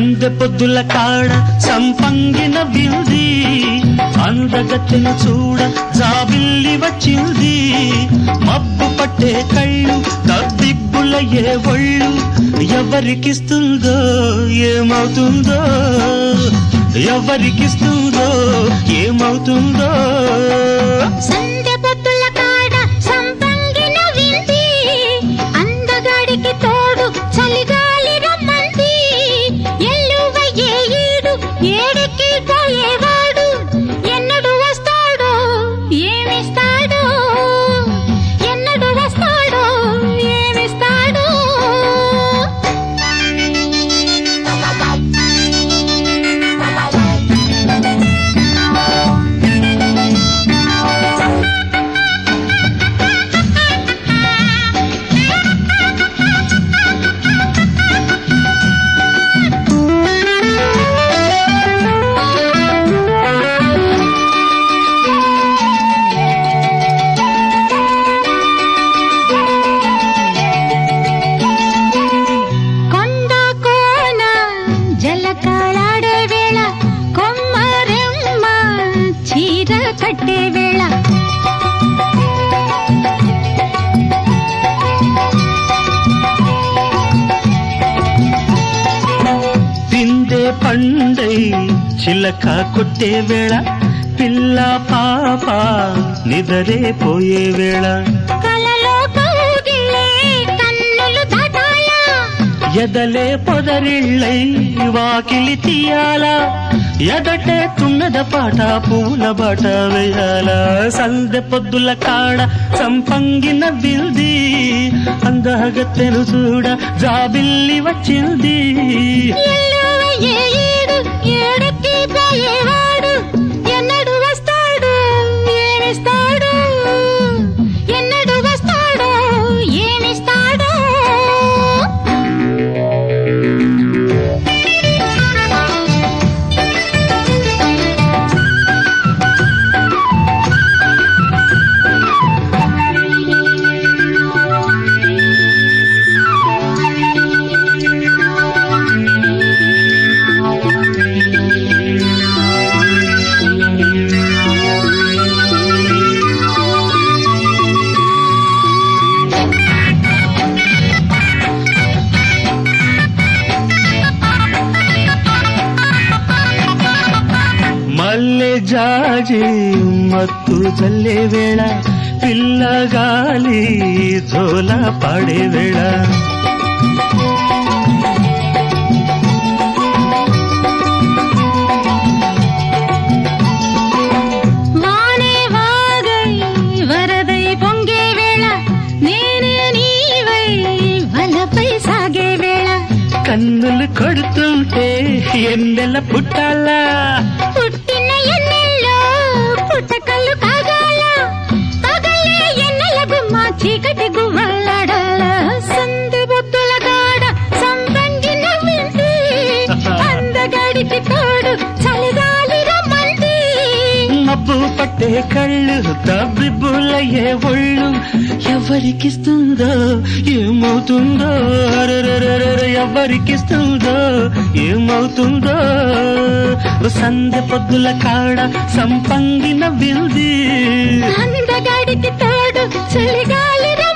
సందె పొద్దుల కాడ సంపంగిన వింది అందగత్తెన చూడ జాబిల్లి వచ్చింది మబ్బు పట్టే కళ్ళు తద్దిబ్బుల ఏ ఒళ్ళు ఎవరికిస్తుందో ఏమవుతుందో ఎవరికిస్తుందో ఏమవుతుందో సంధ్య పొత్తుల కాడ సంపంగిన వింది అందగాడికి తోడు చలిగాలి రమ్మంది ఎల్లువయ్యే ఈడు ఏడికి పోయేవాడు ఎన్నడు వస్తాడో ఏమిస్తాడో ఎన్నడు వస్తాడో ఏమిస్తాడో కొండ కోన జలకాలాడే వేళ కొమ్మరెమ్మ చీర కట్టే వేళ పిందే పండై చిలక కొట్టే వేళ పిల్ల పాప నిదరే పోయే వేళ కలలో కౌగిలే కన్నులు దాటాలా ఎదలే పొదరిళ్ళై వాకిలి తీయాల ఎదటే తుమ్మెద పాట పూల బాట వేయాల సందె పొద్దుల కాడ సంపంగిన బిల్ది అందగత్తెను చూడ జాబిల్లి వచ్చింది ఎల్లువయ్యే ఈడు ఏడుకి పోయేవాడు ఎన్నడు వస్తాడు ఏమిస్తాడు ఎన్నడు వస్తాడో ఏమిస్తాడో మల్లె జాజి మత్తు చల్లే వేళ పిల్లగాలి జోల పాడే వేళ వానే వాగై వరదై పొంగే వేళ నేనే నీవై వలపై సాగే వేళ కన్నులు కొడుతుంటే ఎన్నెల పుట్టాలా పుట్టిన ఎన్నెల్లో పుట్టకల్లు కాగాల పగలే ఎన్నెల గుమ్మ చీకటి గువ్వలాడాల సందు బొత్తుల కాడ సంపంగిన వింది అందగాడికి తోడు చలిగాలి రమ్మంది మబ్బు పట్టే కళ్ళు తబ్బిబ్బులయ్యే ఒళ్ళు ఎవరికిస్తుందో ఏమవుతుందో అరెరెరెరెరె, ఎవరికిస్తుందో ఏమవుతుందో సందె పొద్దుల కాడ సంపంగిన విల్ది అందగాడికి తోడు చలిగాలి